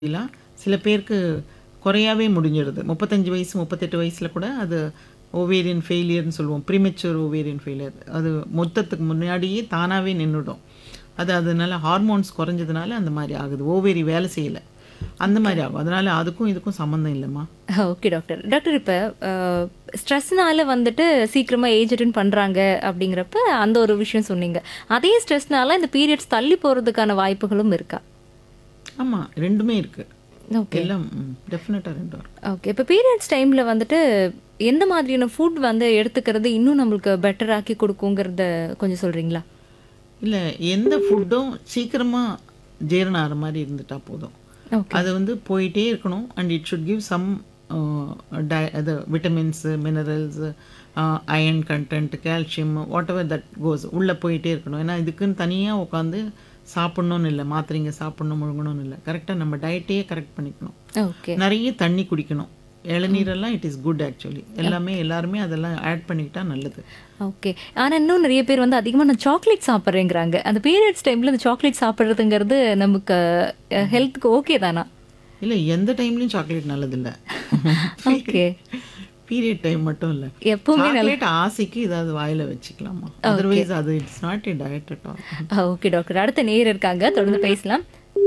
இதெல்லாம் சில பேருக்கு குறையாவே முடிஞ்சிடுது முப்பத்தஞ்சு வயசு முப்பத்தெட்டு வயசில் கூட அது ஓவேரியன் ஃபெயிலியர்னு சொல்லுவோம் ப்ரீமெச்சூர் ஓவேரியன் ஃபெயிலியர் அது மொத்தத்துக்கு முன்னாடியே தானாகவே நின்றுடும் அது அதனால ஹார்மோன்ஸ் குறைஞ்சதுனால அந்த மாதிரி ஆகுது ஓவேரி வேலை செய்யலை அந்த மாதிரி ஆகும் அதனால அதுக்கும் இதுக்கும் சம்மந்தம் இல்லைம்மா ஓகே டாக்டர் டாக்டர் இப்போ ஸ்ட்ரெஸ்னால வந்துட்டு சீக்கிரமாக ஏஜ் அட்டன் பண்ணுறாங்க அப்படிங்கிறப்ப அந்த ஒரு விஷயம் சொன்னீங்க அதே ஸ்ட்ரெஸ்னால இந்த பீரியட்ஸ் தள்ளி போகிறதுக்கான வாய்ப்புகளும் இருக்கா ஆமாம் ரெண்டுமே இருக்குது ஓகே எல்லாம் டெஃபினட்டாக ரெண்டும் இருக்கு ஓகே இப்போ பீரியட்ஸ் டைமில் வந்துட்டு எந்த மாதிரியான ஃபுட் வந்து எடுத்துக்கிறது இன்னும் நம்மளுக்கு பெட்டர் ஆக்கி கொடுக்குங்கிறத கொஞ்சம் சொல்கிறீங்களா இல்லை எந்த ஃபுட்டும் சீக்கிரமாக ஜீரணம் ஆகிற மாதிரி இருந்துட்டா போதும் ஓகே அது வந்து போயிட்டே இருக்கணும் and it should give some அது vitamins minerals iron content calcium whatever that goes உள்ளே போயிட்டே இருக்கணும் ஏன்னா இதுக்குன்னு தனியாக உட்காந்து சாப்பிட்ணுன்னு இல்லை மாத்திரைங்க சாப்பிட்ணும் முழுங்கணும்னு இல்லை கரெக்டாக நம்ம டயட்டையே கரெக்ட் பண்ணிக்கணும் ஓகே நிறைய தண்ணி குடிக்கணும் இளநீரெல்லாம் இட் இஸ் குட் ஆக்சுவலி எல்லாமே எல்லாருமே அதெல்லாம் ஆட் பண்ணிக்கிட்டா நல்லது ஓகே ஆனால் இன்னும் நிறைய பேர் வந்து அதிகமாக நான் சாக்லேட் சாப்பிட்றேங்கிறாங்க அந்த பீரியட்ஸ் டைமில் அந்த சாக்லேட் சாப்பிட்றதுங்கிறது நமக்கு ஹெல்த்துக்கு ஓகே தானா இல்லை எந்த டைம்லையும் சாக்லேட் நல்லதில்லை ஓகே பீரியட் டைம் மட்டும் இல்லை எப்பவுமே சாக்லேட் ஆசைக்கு ஏதாவது வாயில வச்சுக்கலாமா அதர்வைஸ் அது it's not a diet at all okay doctor அடுத்த நேர் இருக்காங்க தொடர்ந்து பேசலாம்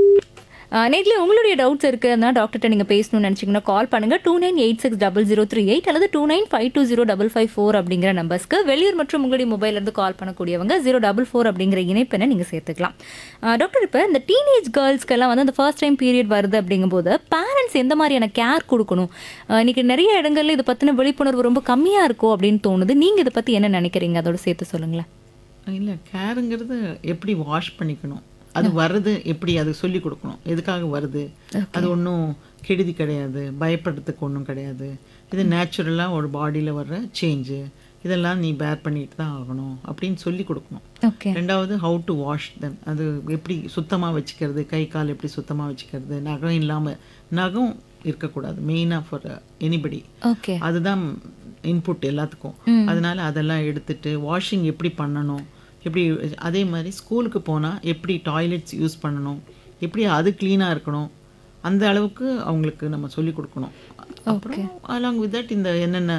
நேரில் உங்களுடைய டவுட்ஸ் இருக்குதுன்னா டாக்டர்கிட்ட நீங்கள் பேசணும்னு நினச்சிங்கன்னா கால் பண்ணுங்கள் two nine eight six double zero three eight அல்லது two nine five two zero double five four அப்படிங்கிற நம்பர்ஸ்க்கு வெளியூர் மற்றும் உங்களுடைய மொபைல்லேருந்து கால் பண்ணக்கூடியவங்க ஜீரோ டபுள் ஃபோர் அப்படிங்கிற இணைப்பெண்ணை நீங்கள் சேர்த்துக்கலாம் ஆஹ் டாக்டர் இப்போ இந்த டீனேஜ் கேர்ள்ஸ்க்கெல்லாம் வந்து அந்த ஃபர்ஸ்ட் டைம் பீரியட் வருது அப்படிங்கும்போது பேரண்ட்ஸ் எந்த மாதிரியான கேர் கொடுக்கணும் ஆஹ் இன்னைக்கு நிறைய இடங்கள்ல இதை பற்றின விழிப்புணர்வு ரொம்ப கம்மியாக இருக்கும் அப்படின்னு தோணுது நீங்கள் இதை பற்றி என்ன நினைக்கிறீங்க அதோட சேர்த்து சொல்லுங்களேன் இல்லை கேருங்கிறது எப்படி வாஷ் பண்ணிக்கணும் அது வர்றது எப்படி அது சொல்லி கொடுக்கணும் எதுக்காக வருது அது ஒன்றும் கெடுதி கிடையாது பயப்படுறதுக்கு ஒன்றும் கிடையாது இது நேச்சுரலாக ஒரு பாடியில் வர்ற சேஞ்சு இதெல்லாம் நீ பேர் பண்ணிட்டு தான் ஆகணும் அப்படின்னு சொல்லி கொடுக்கணும் ஓகே ரெண்டாவது ஹவு டு வாஷ் தெம் அது எப்படி சுத்தமாக வச்சுக்கிறது கை கால் எப்படி சுத்தமாக வச்சுக்கிறது நகம் இல்லாமல் நகம் இருக்கக்கூடாது மெயினாக ஃபார் எனிபடி ஓகே அதுதான் இன்புட் எல்லாத்துக்கும் அதனால அதெல்லாம் எடுத்துட்டு வாஷிங் எப்படி பண்ணணும் எப்படி அதே மாதிரி ஸ்கூலுக்கு போனால் எப்படி டாய்லெட்ஸ் யூஸ் பண்ணணும் எப்படி அது க்ளீனாக இருக்கணும் அந்த அளவுக்கு அவங்களுக்கு நம்ம சொல்லி கொடுக்கணும் அப்புறம் அலாங் வித் தட் இந்த என்னென்ன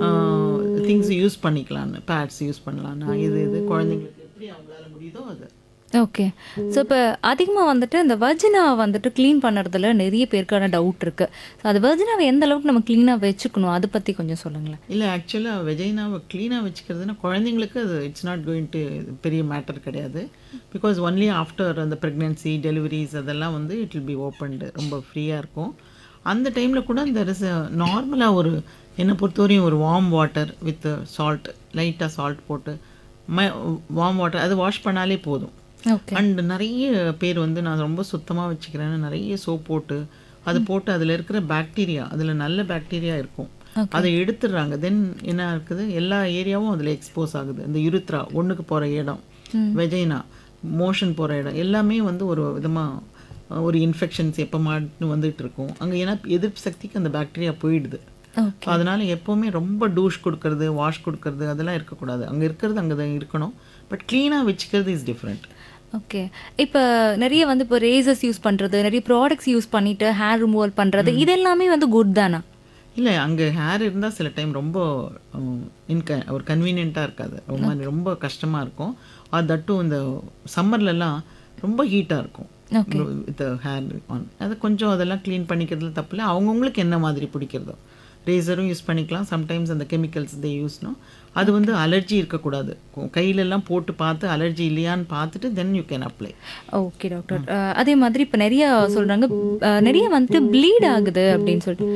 திங்ஸ் யூஸ் பண்ணிக்கலான்னு பேட்ஸ் யூஸ் பண்ணலான்னா இது இது குழந்தைங்களுக்கு எப்படி அவங்களால முடியுதோ அது ஓகே ஸோ இப்போ அதிகமாக வந்துட்டு இந்த வர்ஜினா வந்துட்டு க்ளீன் பண்ணுறதுல நிறைய பேருக்கான டவுட் இருக்கு ஸோ அது வர்ஜினாவை எந்த அளவுக்கு நம்ம க்ளீனாக வச்சுக்கணும் அதை பற்றி கொஞ்சம் சொல்லுங்களேன் இல்லை ஆக்சுவலாக வெஜைனாவை க்ளீனாக வச்சுக்கிறதுனா குழந்தைங்களுக்கு அது இட்ஸ் நாட் கோயிங் டு பெரிய மேட்டர் கிடையாது பிகாஸ் ஒன்லி ஆஃப்டர் அந்த ப்ரெக்னென்சி டெலிவரிஸ் அதெல்லாம் வந்து இட் வில் பி ஓப்பன்டு ரொம்ப ஃப்ரீயாக இருக்கும் அந்த டைமில் கூட இந்த ரிச நார்மலாக ஒரு என்னை பொறுத்தவரையும் ஒரு வார்ம் வாட்டர் வித் சால்ட் லைட்டாக சால்ட் போட்டு ம வார்ம் வாட்டர் அது வாஷ் பண்ணாலே போதும் ஓகே அண்ட் நிறைய பேர் வந்து நான் ரொம்ப சுத்தமாக வச்சுக்கிறேன்னு நிறைய சோப் போட்டு அது போட்டு அதில் இருக்கிற பாக்டீரியா அதில் நல்ல பாக்டீரியா இருக்கும் அதை எடுத்துடுறாங்க தென் என்ன இருக்குது எல்லா ஏரியாவும் அதில் எக்ஸ்போஸ் ஆகுது இந்த யுருத்ரா ஒன்றுக்கு போகிற இடம் வெஜைனா மோஷன் போகிற இடம் எல்லாமே வந்து ஒரு விதமாக ஒரு இன்ஃபெக்ஷன்ஸ் எப்போ மாட்டு வந்துட்டு இருக்கும் அங்கே ஏன்னா எதிர்ப்பு சக்திக்கு அந்த பாக்டீரியா போயிடுது ஓகே அதனால எப்போவுமே ரொம்ப டூஷ் கொடுக்கறது வாஷ் கொடுக்கறது அதெல்லாம் இருக்கக்கூடாது அங்கே இருக்கிறது அங்கே தான் இருக்கணும் பட் க்ளீனாக வச்சுக்கிறது இஸ் டிஃப்ரெண்ட் ஓகே இப்போ நிறைய வந்து இப்போ ரேசர்ஸ் யூஸ் பண்ணுறது நிறைய ப்ராடக்ட்ஸ் யூஸ் பண்ணிட்டு ஹேர் ரிமூவல் பண்ணுறது இது எல்லாமே வந்து குட் தானா இல்லை அங்கே ஹேர் இருந்தால் சில டைம் ரொம்ப இன்க ஒரு கன்வீனியண்ட்டாக இருக்காது ரொம்ப ரொம்ப கஷ்டமாக இருக்கும் அது தட்டும் இந்த சம்மர்லலாம் ரொம்ப ஹீட்டாக இருக்கும் வித் ஹேர் ஆன் அது கொஞ்சம் அதெல்லாம் க்ளீன் பண்ணிக்கிறதுல தப்பில்லை அவங்கவுங்களுக்கு என்ன மாதிரி பிடிக்கிறதோ ரேசரும் யூஸ் பண்ணிக்கலாம் சம்டைம்ஸ் அந்த கெமிக்கல்ஸ் தே யூஸ்னோ அது வந்து அலர்ஜி இருக்கக்கூடாது கையிலெல்லாம் போட்டு பார்த்து அலர்ஜி இல்லையான்னு பார்த்துட்டு then you can apply okay doctor அதே மாதிரி இப்போ நிறைய சொல்கிறாங்க நிறைய வந்துட்டு ப்ளீட் ஆகுது அப்படின்னு சொல்லிட்டு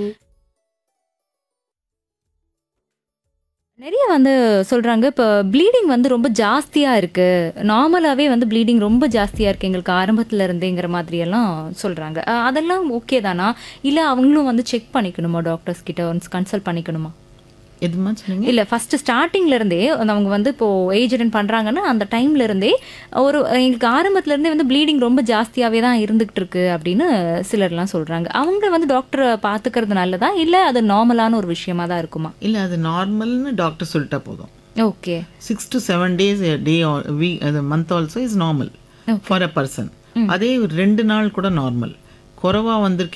நிறைய வந்து சொல்கிறாங்க இப்போ ப்ளீடிங் வந்து ரொம்ப ஜாஸ்தியாக இருக்குது நார்மலாகவே வந்து ப்ளீடிங் ரொம்ப ஜாஸ்தியாக இருக்குது எங்களுக்கு ஆரம்பத்தில் இருந்தேங்கிற மாதிரியெல்லாம் சொல்கிறாங்க அதெல்லாம் ஓகே தானா இல்லை அவங்களும் வந்து செக் பண்ணிக்கணுமா டாக்டர்ஸ் கிட்ட ஒன்ஸ் கன்சல்ட் பண்ணிக்கணுமா எதுமா சொன்னீங்க இல்லை ஃபஸ்ட்டு ஸ்டார்டிங்ல இருந்தே அவங்க வந்து இப்போ ஏஜ் அட்டன் பண்ணுறாங்கன்னா அந்த டைம்ல இருந்தே ஒரு எங்களுக்கு ஆரம்பத்துல இருந்தே வந்து ப்ளீடிங் ரொம்ப ஜாஸ்தியாகவே தான் இருந்துகிட்டு இருக்கு அப்படின்னு சிலர்லாம் சொல்கிறாங்க அவங்க வந்து டாக்டரை பார்த்துக்கிறது நல்லதா இல்லை அது நார்மலான ஒரு விஷயமா தான் இருக்குமா இல்லை அது நார்மல்னு டாக்டர் சொல்லிட்டா போதும் okay six to seven days day week அது month also is normal for a person அதே ஒரு ரெண்டு நாள் கூட நார்மல் குறைவா வந்திருக்கு